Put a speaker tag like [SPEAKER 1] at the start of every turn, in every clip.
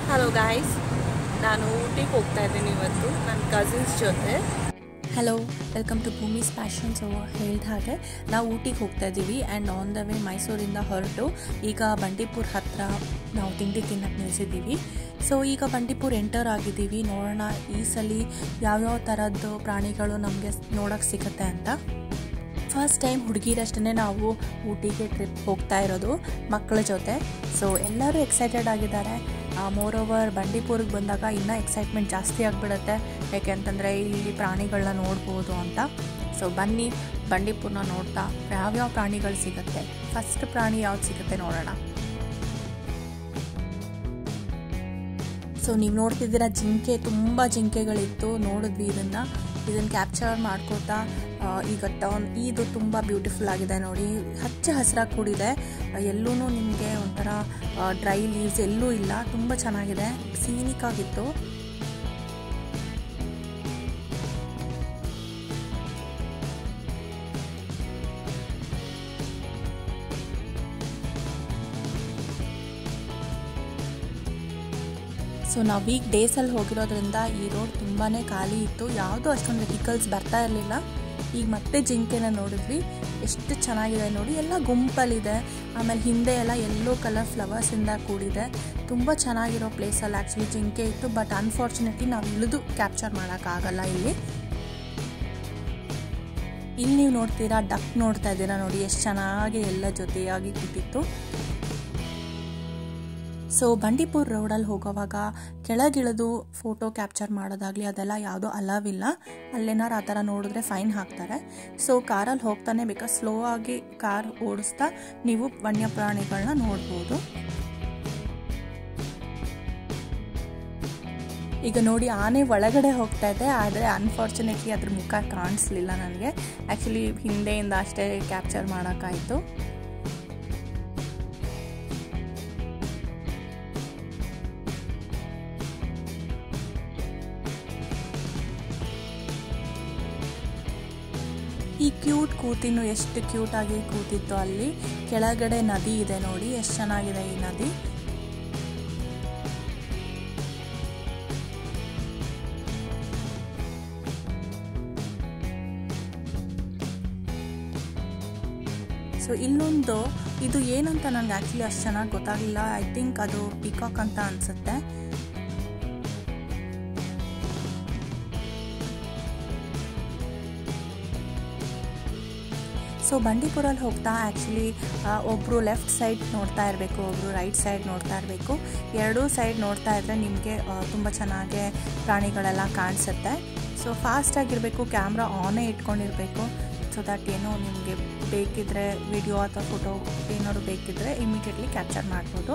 [SPEAKER 1] hello guys ನಾನು ಊಟಿಗೆ ಹೋಗ್ತಾ ಇದ್ದೀನಿ ಇವತ್ತು ನನ್ನ ಕಸಿನ್ಸ್ ಜೊತೆ
[SPEAKER 2] hello welcome to Bhoomi's passion so ಹೇಳಿದ ಹಾಗೆ ನಾವು ಊಟಿಗೆ ಹೋಗ್ತಾ ಇದ್ದೀವಿ ಆ್ಯಂಡ್ ಆನ್ ದ ವೇ ಮೈಸೂರಿಂದ ಹೊರಟು ಈಗ ಬಂಡೀಪುರ್ ಹತ್ತಿರ ನಾವು ತಿಂಡಿ ತಿನ್ನಕ್ಕೆ ನಿಲ್ಲಿಸಿದ್ದೀವಿ ಸೊ ಈಗ ಬಂಡೀಪುರ್ ಎಂಟರ್ ಆಗಿದ್ದೀವಿ ನೋಡೋಣ ಈ ಸಲ ಯಾವ್ಯಾವ ಥರದ್ದು ಪ್ರಾಣಿಗಳು ನಮಗೆ ನೋಡೋಕ್ಕೆ ಸಿಗುತ್ತೆ ಅಂತ ಫಸ್ಟ್ ಟೈಮ್ ಹುಡುಗಿರಷ್ಟೇ ನಾವು ಊಟಿಗೆ ಟ್ರಿಪ್ ಹೋಗ್ತಾ ಇರೋದು ಮಕ್ಕಳ ಜೊತೆ ಸೊ ಎಲ್ಲರೂ ಎಕ್ಸೈಟೆಡ್ ಆಗಿದ್ದಾರೆ ಮೋರ್ ಓವರ್ ಬಂಡೀಪುರಿಗೆ ಬಂದಾಗ ಇನ್ನೂ ಎಕ್ಸೈಟ್ಮೆಂಟ್ ಜಾಸ್ತಿ ಆಗಿಬಿಡುತ್ತೆ ಯಾಕೆಂತಂದರೆ ಇಲ್ಲಿ ಪ್ರಾಣಿಗಳನ್ನ ನೋಡ್ಬೋದು ಅಂತ ಸೊ ಬನ್ನಿ ಬಂಡೀಪುರನ ನೋಡ್ತಾ ಯಾವ್ಯಾವ ಪ್ರಾಣಿಗಳು ಸಿಗುತ್ತೆ ಫಸ್ಟ್ ಪ್ರಾಣಿ ಯಾವ್ದು ಸಿಗುತ್ತೆ ನೋಡೋಣ ಸೊ ನೀವು ನೋಡ್ತಿದ್ದೀರ ಜಿಂಕೆ ತುಂಬ ಜಿಂಕೆಗಳಿತ್ತು ನೋಡಿದ್ವಿ ಇದನ್ನು ಇದನ್ನು ಕ್ಯಾಪ್ಚರ್ ಮಾಡ್ಕೋತಾ ಈಗ ಟೌನ್ ಇದು ತುಂಬ ಬ್ಯೂಟಿಫುಲ್ ಆಗಿದೆ ನೋಡಿ ಹಚ್ಚ ಹಸಿರಾಗಿ ಕೂಡಿದೆ ಎಲ್ಲೂ ನಿಮಗೆ ಒಂಥರ ಡ್ರೈ ಲೀವ್ಸ್ ಎಲ್ಲೂ ಇಲ್ಲ ತುಂಬ ಚೆನ್ನಾಗಿದೆ ಸೀನಿಕ್ ಆಗಿತ್ತು ಸೊ ನಾವು ವೀಕ್ ಡೇಸಲ್ಲಿ ಹೋಗಿರೋದ್ರಿಂದ ಈ ರೋಡ್ ತುಂಬಾ ಖಾಲಿ ಇತ್ತು ಯಾವುದೂ ಅಷ್ಟೊಂದು ವೆಹಿಕಲ್ಸ್ ಬರ್ತಾ ಇರಲಿಲ್ಲ ಈಗ ಮತ್ತೆ ಜಿಂಕೆನ ನೋಡಿದ್ವಿ ಎಷ್ಟು ಚೆನ್ನಾಗಿದೆ ನೋಡಿ ಎಲ್ಲ ಗುಂಪಲ್ಲಿದೆ ಆಮೇಲೆ ಹಿಂದೆ ಎಲ್ಲ ಯೆಲ್ಲೋ ಕಲರ್ ಫ್ಲವರ್ಸಿಂದ ಕೂಡಿದೆ ತುಂಬ ಚೆನ್ನಾಗಿರೋ ಪ್ಲೇಸಲ್ಲಿ ಆ್ಯಕ್ಚುಲಿ ಜಿಂಕೆ ಇತ್ತು ಬಟ್ ಅನ್ಫಾರ್ಚುನೇಟ್ಲಿ ನಾವು ಇಳಿದು ಕ್ಯಾಪ್ಚರ್ ಮಾಡೋಕ್ಕಾಗಲ್ಲ ಇಲ್ಲಿ ಇಲ್ಲಿ ನೀವು ನೋಡ್ತೀರಾ ಡಕ್ ನೋಡ್ತಾ ಇದ್ದೀರಾ ನೋಡಿ ಎಷ್ಟು ಚೆನ್ನಾಗಿ ಎಲ್ಲ ಜೊತೆಯಾಗಿ ಕೂತಿತ್ತು ಸೊ ಬಂಡೀಪುರ್ ರೋಡಲ್ಲಿ ಹೋಗೋವಾಗ ಕೆಳಗಿಳಿದು ಫೋಟೋ ಕ್ಯಾಪ್ಚರ್ ಮಾಡೋದಾಗಲಿ ಅದೆಲ್ಲ ಯಾವುದೋ ಅಲವ್ ಇಲ್ಲ ಅಲ್ಲೇನಾರು ಆ ಥರ ನೋಡಿದ್ರೆ ಫೈನ್ ಹಾಕ್ತಾರೆ ಸೊ ಕಾರಲ್ಲಿ ಹೋಗ್ತಾನೆ ಬೇಕಾದ್ರೆ ಸ್ಲೋ ಆಗಿ ಕಾರ್ ಓಡಿಸ್ತಾ ನೀವು ವನ್ಯಪ್ರಾಣಿಗಳನ್ನ ನೋಡ್ಬೋದು ಈಗ ನೋಡಿ ಆನೆ ಒಳಗಡೆ ಹೋಗ್ತಾ ಇದೆ ಆದರೆ ಅನ್ಫಾರ್ಚುನೇಟ್ಲಿ ಅದ್ರ ಮುಖ ಕಾಣಿಸ್ಲಿಲ್ಲ ನನಗೆ ಆ್ಯಕ್ಚುಲಿ ಹಿಂದೆಯಿಂದ ಅಷ್ಟೇ ಕ್ಯಾಪ್ಚರ್ ಮಾಡೋಕ್ಕಾಯಿತು ಈ ಕ್ಯೂಟ್ ಕೂತಿನೂ ಎಷ್ಟು ಕ್ಯೂಟಾಗಿ ಕೂತಿತ್ತು ಅಲ್ಲಿ ಕೆಳಗಡೆ ನದಿ ಇದೆ ನೋಡಿ ಎಷ್ಟು ಚೆನ್ನಾಗಿದೆ ಈ ನದಿ ಸೊ ಇಲ್ಲೊಂದು ಇದು ಏನಂತ ನನಗೆ ಆ್ಯಕ್ಚುಲಿ ಅಷ್ಟು ಚೆನ್ನಾಗಿ ಗೊತ್ತಾಗಲಿಲ್ಲ ಐ ಥಿಂಕ್ ಅದು ಪಿಕಾಕ್ ಅಂತ ಅನಿಸುತ್ತೆ ಸೊ ಬಂಡೀಪುರಲ್ಲಿ ಹೋಗ್ತಾ ಆ್ಯಕ್ಚುಲಿ ಒಬ್ಬರು ಲೆಫ್ಟ್ ಸೈಡ್ ನೋಡ್ತಾ ಇರಬೇಕು ಒಬ್ಬರು ರೈಟ್ ಸೈಡ್ ನೋಡ್ತಾ ಇರಬೇಕು ಎರಡೂ ಸೈಡ್ ನೋಡ್ತಾ ಇದ್ದರೆ ನಿಮಗೆ ತುಂಬ ಚೆನ್ನಾಗಿ ಪ್ರಾಣಿಗಳೆಲ್ಲ ಕಾಣಿಸುತ್ತೆ ಸೊ ಫಾಸ್ಟಾಗಿರಬೇಕು ಕ್ಯಾಮ್ರಾ ಆನೇ ಇಟ್ಕೊಂಡಿರಬೇಕು ಸೊ ದಟ್ ಏನೋ ನಿಮಗೆ ಬೇಕಿದ್ದರೆ ವಿಡಿಯೋ ಅಥವಾ ಫೋಟೋ ಏನಾದ್ರು ಬೇಕಿದ್ದರೆ ಇಮಿಡಿಯೇಟ್ಲಿ ಕ್ಯಾಪ್ಚರ್ ಮಾಡ್ಬೋದು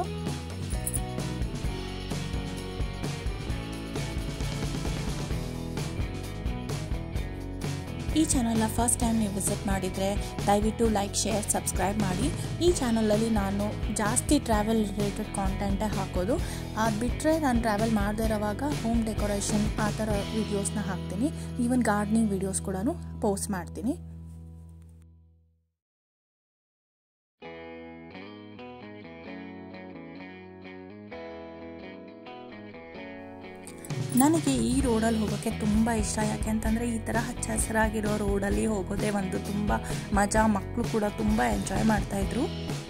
[SPEAKER 2] ಈ ಚಾನಲ್ನ ಫಸ್ಟ್ ಟೈಮ್ ನೀವು ವಿಸಿಟ್ ಮಾಡಿದರೆ ದಯವಿಟ್ಟು ಲೈಕ್ ಶೇರ್ ಸಬ್ಸ್ಕ್ರೈಬ್ ಮಾಡಿ ಈ ಚಾನಲಲ್ಲಿ ನಾನು ಜಾಸ್ತಿ ಟ್ರಾವೆಲ್ ರಿಲೇಟೆಡ್ ಕಾಂಟೆಂಟೇ ಹಾಕೋದು ಅದು ಬಿಟ್ಟರೆ ನಾನು ಟ್ರಾವೆಲ್ ಮಾಡದೇ ಇರೋವಾಗ ಹೋಮ್ ಡೆಕೋರೇಷನ್ ಆ ಥರ ವೀಡಿಯೋಸ್ನ ಹಾಕ್ತೀನಿ ಈವನ್ ಗಾರ್ಡ್ನಿಂಗ್ ವೀಡಿಯೋಸ್ ಕೂಡ ಪೋಸ್ಟ್ ಮಾಡ್ತೀನಿ ನನಗೆ ಈ ರೋಡಲ್ಲಿ ಹೋಗೋಕ್ಕೆ ತುಂಬ ಇಷ್ಟ ಯಾಕೆ ಅಂತಂದರೆ ಈ ಥರ ಹಚ್ಚ ಹಸಿರಾಗಿರೋ ರೋಡಲ್ಲಿ ಹೋಗೋದೇ ಒಂದು ತುಂಬ ಮಜಾ ಮಕ್ಕಳು ಕೂಡ ತುಂಬ ಎಂಜಾಯ್ ಮಾಡ್ತಾಯಿದ್ರು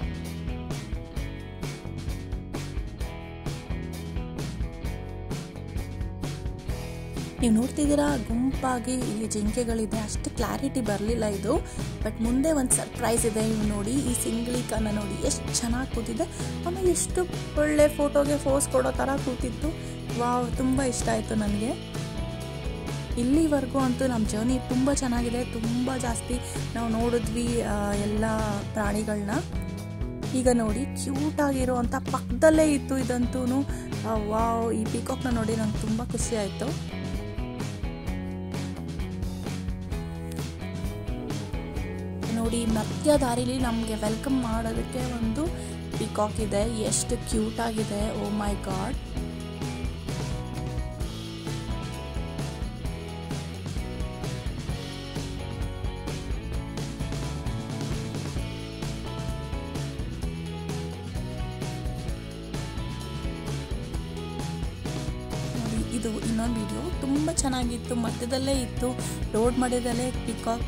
[SPEAKER 2] ನೀವು ನೋಡ್ತಿದ್ದೀರಾ ಗುಂಪಾಗಿ ಇಲ್ಲಿ ಜಿಂಕೆಗಳಿದೆ ಅಷ್ಟು ಕ್ಲಾರಿಟಿ ಬರಲಿಲ್ಲ ಇದು ಬಟ್ ಮುಂದೆ ಒಂದು ಸರ್ಪ್ರೈಸ್ ಇದೆ ನೀವು ನೋಡಿ ಈ ಸಿಂಗ್ಲಿಕನ್ನ ನೋಡಿ ಎಷ್ಟು ಚೆನ್ನಾಗಿ ಕೂತಿದೆ ಆಮೇಲೆ ಎಷ್ಟು ಒಳ್ಳೆ ಫೋಟೋಗೆ ಫೋಸ್ ಕೊಡೋ ಥರ ಕೂತಿತ್ತು ವಾವ್ ತುಂಬ ಇಷ್ಟ ಆಯಿತು ನನಗೆ ಇಲ್ಲಿವರೆಗೂ ಅಂತೂ ನಮ್ಮ ಜರ್ನಿ ತುಂಬ ಚೆನ್ನಾಗಿದೆ ತುಂಬ ಜಾಸ್ತಿ ನಾವು ನೋಡಿದ್ವಿ ಎಲ್ಲ ಪ್ರಾಣಿಗಳನ್ನ ಈಗ ನೋಡಿ ಕ್ಯೂಟಾಗಿರೋ ಅಂಥ ಪಕ್ಕದಲ್ಲೇ ಇತ್ತು ಇದಂತೂ ವಾವ್ ಈ ಪಿಕಾಕ್ನ ನೋಡಿ ನಂಗೆ ತುಂಬ ಖುಷಿ ಆಯಿತು ನೋಡಿ ಮಧ್ಯ ದಾರಿಲಿ ನಮಗೆ ವೆಲ್ಕಮ್ ಮಾಡೋದಕ್ಕೆ ಒಂದು ಪಿಕಾಕ್ ಇದೆ ಎಷ್ಟು ಕ್ಯೂಟ್ ಆಗಿದೆ ಓ ಮೈ ಗಾಡ್ ಇದು ಇನ್ನೊಂದು ವಿಡಿಯೋ ತುಂಬ ಚೆನ್ನಾಗಿತ್ತು ಮಧ್ಯದಲ್ಲೇ ಇತ್ತು ರೋಡ್ ಮಧ್ಯದಲ್ಲೇ ಪಿಕಾಕ್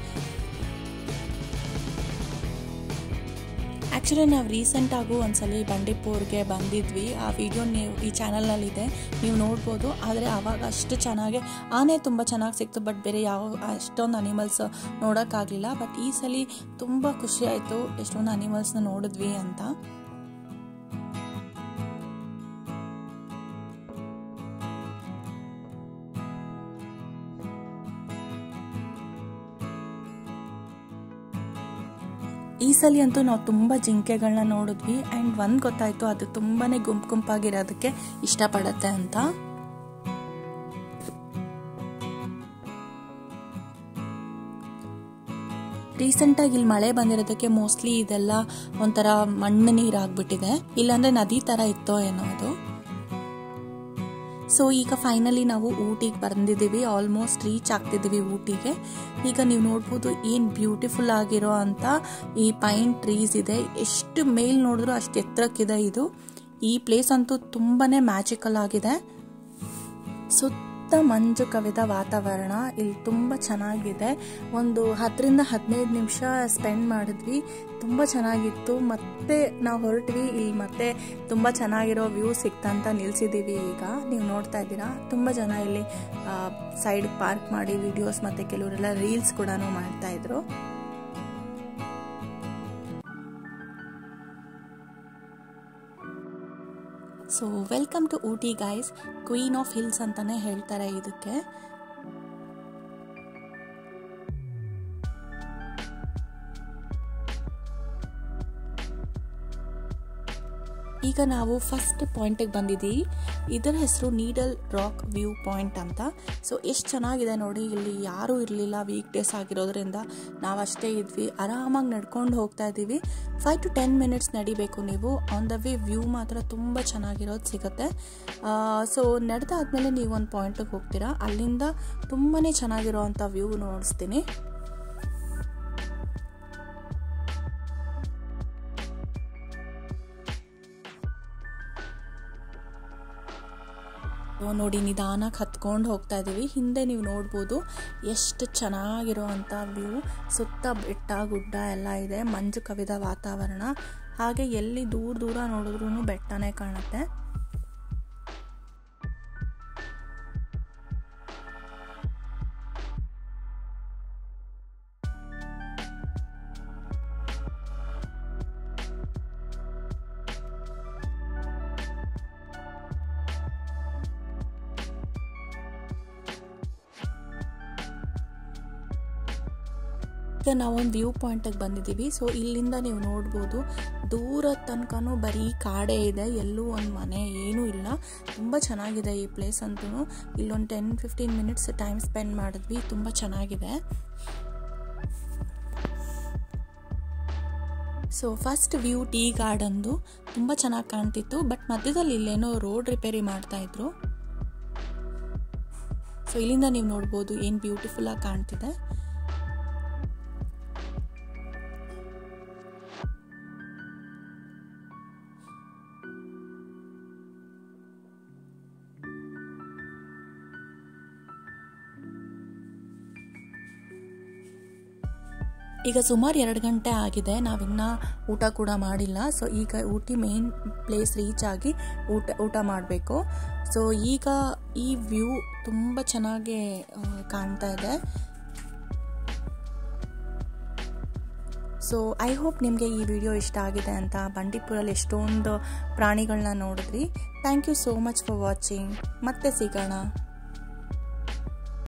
[SPEAKER 2] ಆ್ಯಕ್ಚುಲಿ ನಾವು ರೀಸೆಂಟಾಗೂ ಒಂದ್ಸಲಿ ಬಂಡೀಪುರ್ಗೆ ಬಂದಿದ್ವಿ ಆ ವಿಡಿಯೋ ನೀವು ಈ ಚಾನಲ್ನಲ್ಲಿದೆ ನೀವು ನೋಡ್ಬೋದು ಆದರೆ ಆವಾಗ ಅಷ್ಟು ಚೆನ್ನಾಗಿ ಆನೆ ತುಂಬ ಚೆನ್ನಾಗಿ ಸಿಕ್ತು ಬಟ್ ಬೇರೆ ಯಾವ ಅಷ್ಟೊಂದು ಅನಿಮಲ್ಸ್ ನೋಡೋಕ್ಕಾಗಲಿಲ್ಲ ಬಟ್ ಈ ಸಲ ತುಂಬ ಖುಷಿ ಆಯಿತು ಎಷ್ಟೊಂದು ಅನಿಮಲ್ಸ್ನ ನೋಡಿದ್ವಿ ಅಂತ ಈ ಸಲ ಅಂತೂ ನಾವು ತುಂಬ ಜಿಂಕೆಗಳನ್ನ ನೋಡಿದ್ವಿ ಆ್ಯಂಡ್ ಒಂದು ಗೊತ್ತಾಯಿತು ಅದು ತುಂಬಾ ಗುಂಪು ಗುಂಪಾಗಿರೋದಕ್ಕೆ ಇಷ್ಟಪಡುತ್ತೆ ಅಂತ ರೀಸೆಂಟಾಗಿ ಇಲ್ಲಿ ಮಳೆ ಬಂದಿರೋದಕ್ಕೆ ಮೋಸ್ಟ್ಲಿ ಇದೆಲ್ಲ ಒಂಥರ ಮಣ್ಣು ನೀರಾಗ್ಬಿಟ್ಟಿದೆ ಇಲ್ಲಾಂದ್ರೆ ನದಿ ಥರ ಇತ್ತೋ ಏನೋ ಅದು ಸೊ ಈಗ ಫೈನಲಿ ನಾವು ಊಟಿಗೆ ಬಂದಿದ್ದೀವಿ ಆಲ್ಮೋಸ್ಟ್ ರೀಚ್ ಆಗ್ತಿದ್ದೀವಿ ಊಟಿಗೆ ಈಗ ನೀವು ನೋಡ್ಬೋದು ಏನು ಬ್ಯೂಟಿಫುಲ್ ಆಗಿರೋ ಅಂತ ಈ ಪೈನ್ ಟ್ರೀಸ್ ಇದೆ ಎಷ್ಟು ಮೇಲ್ ನೋಡಿದ್ರು ಅಷ್ಟು ಎತ್ತರಕ್ಕಿದೆ ಇದು ಈ ಪ್ಲೇಸ್ ಅಂತೂ ತುಂಬಾ ಮ್ಯಾಜಿಕಲ್ ಆಗಿದೆ ಸುತ್ತ ಮಂಜು ಕವಿದ ವಾತಾವರಣ ಇಲ್ಲಿ ತುಂಬ ಚೆನ್ನಾಗಿದೆ ಒಂದು ಹತ್ತರಿಂದ ಹದಿನೈದು ನಿಮಿಷ ಸ್ಪೆಂಡ್ ಮಾಡಿದ್ವಿ ತುಂಬ ಚೆನ್ನಾಗಿತ್ತು ಮತ್ತೆ ನಾವು ಹೊರಟ್ವಿ ಇಲ್ಲಿ ಮತ್ತೆ ತುಂಬ ಚೆನ್ನಾಗಿರೋ ವ್ಯೂ ಸಿಕ್ತಂತ ನಿಲ್ಸಿದ್ದೀವಿ ಈಗ ನೀವು ನೋಡ್ತಾ ಇದ್ದೀರಾ ತುಂಬ ಜನ ಇಲ್ಲಿ ಸೈಡ್ ಪಾರ್ಕ್ ಮಾಡಿ ವಿಡಿಯೋಸ್ ಮತ್ತು ಕೆಲವರೆಲ್ಲ ರೀಲ್ಸ್ ಕೂಡ ಮಾಡ್ತಾ ಇದ್ರು so welcome to Ooty guys queen of hills ಅಂತಾನೆ ಹೇಳ್ತಾರೆ ಇದಕ್ಕೆ ಈಗ ನಾವು ಫಸ್ಟ್ ಪಾಯಿಂಟಿಗೆ ಬಂದಿದ್ದೀವಿ ಇದರ ಹೆಸರು ನೀಡಲ್ ರಾಕ್ ವ್ಯೂ ಪಾಯಿಂಟ್ ಅಂತ ಸೊ ಎಷ್ಟು ಚೆನ್ನಾಗಿದೆ ನೋಡಿ ಇಲ್ಲಿ ಯಾರೂ ಇರಲಿಲ್ಲ ವೀಕ್ ಡೇಸ್ ಆಗಿರೋದ್ರಿಂದ ನಾವು ಅಷ್ಟೇ ಇದ್ವಿ ಆರಾಮಾಗಿ ನಡ್ಕೊಂಡು ಹೋಗ್ತಾ ಇದ್ದೀವಿ ಫೈವ್ ಟು ಟೆನ್ ಮಿನಿಟ್ಸ್ ನಡಿಬೇಕು ನೀವು ಆನ್ ದ ವೇ ವ್ಯೂ ಮಾತ್ರ ತುಂಬ ಚೆನ್ನಾಗಿರೋದು ಸಿಗುತ್ತೆ ಸೊ ನಡೆದಾದ್ಮೇಲೆ ನೀವು ಒಂದು ಪಾಯಿಂಟಿಗೆ ಹೋಗ್ತೀರಾ ಅಲ್ಲಿಂದ ತುಂಬಾ ಚೆನ್ನಾಗಿರೋ ಅಂಥ ವ್ಯೂ ನೋಡಿಸ್ತೀನಿ ನೋಡಿ ನಿಧಾನಕ್ಕೆ ಹತ್ಕೊಂಡು ಹೋಗ್ತಾ ಇದ್ದೀವಿ ಹಿಂದೆ ನೀವು ನೋಡ್ಬೋದು ಎಷ್ಟು ಚೆನ್ನಾಗಿರೋ ಅಂಥ ವ್ಯೂ ಸುತ್ತ ಬೆಟ್ಟ ಗುಡ್ಡ ಎಲ್ಲ ಇದೆ ಮಂಜು ಕವಿದ ವಾತಾವರಣ ಹಾಗೆ ಎಲ್ಲಿ ದೂರ ದೂರ ನೋಡಿದ್ರೂ ಬೆಟ್ಟನೇ ಕಾಣುತ್ತೆ ಈಗ ನಾವೊಂದು ವ್ಯೂ ಪಾಯಿಂಟಿಗೆ ಬಂದಿದ್ದೀವಿ ಸೊ ಇಲ್ಲಿಂದ ನೀವು ನೋಡ್ಬೋದು ದೂರ ತನಕನೂ ಬರೀ ಕಾಡೇ ಇದೆ ಎಲ್ಲೂ ಒಂದು ಮನೆ ಏನೂ ಇಲ್ಲ ತುಂಬ ಚೆನ್ನಾಗಿದೆ ಈ ಪ್ಲೇಸ್ ಅಂತೂ ಇಲ್ಲೊಂದು ten fifteen minutes time spend ಮಾಡಿದ್ವಿ ತುಂಬ ಚೆನ್ನಾಗಿದೆ ಸೊ ಫಸ್ಟ್ ವ್ಯೂ ಟೀ ಗಾರ್ಡನ್ದು ತುಂಬ ಚೆನ್ನಾಗಿ ಕಾಣ್ತಿತ್ತು ಬಟ್ ಮಧ್ಯದಲ್ಲಿ ಇಲ್ಲೇನೋ ರೋಡ್ ರಿಪೇರಿ ಮಾಡ್ತಾಯಿದ್ರು ಸೊ ಇಲ್ಲಿಂದ ನೀವು ನೋಡ್ಬೋದು ಏನು ಬ್ಯೂಟಿಫುಲ್ಲಾಗಿ ಕಾಣ್ತಿದೆ ಈಗ ಸುಮಾರು ಎರಡು ಗಂಟೆ ಆಗಿದೆ ನಾವಿನ್ನೂ ಊಟ ಕೂಡ ಮಾಡಿಲ್ಲ ಸೊ ಈಗ ಊಟಿ ಮೇನ್ ಪ್ಲೇಸ್ ರೀಚ್ ಆಗಿ ಊಟ ಊಟ ಮಾಡಬೇಕು ಸೊ ಈಗ ಈ ವ್ಯೂ ತುಂಬ ಚೆನ್ನಾಗಿ ಕಾಣ್ತಾ ಇದೆ ಸೊ ಐ ಹೋಪ್ ನಿಮಗೆ ಈ ವಿಡಿಯೋ ಇಷ್ಟ ಆಗಿದೆ ಅಂತ ಬಂಡೀಪುರಲ್ಲಿ ಎಷ್ಟೊಂದು ಪ್ರಾಣಿಗಳನ್ನ ನೋಡಿದ್ರಿ thank you so much for watching ಮತ್ತೆ ಸಿಗೋಣ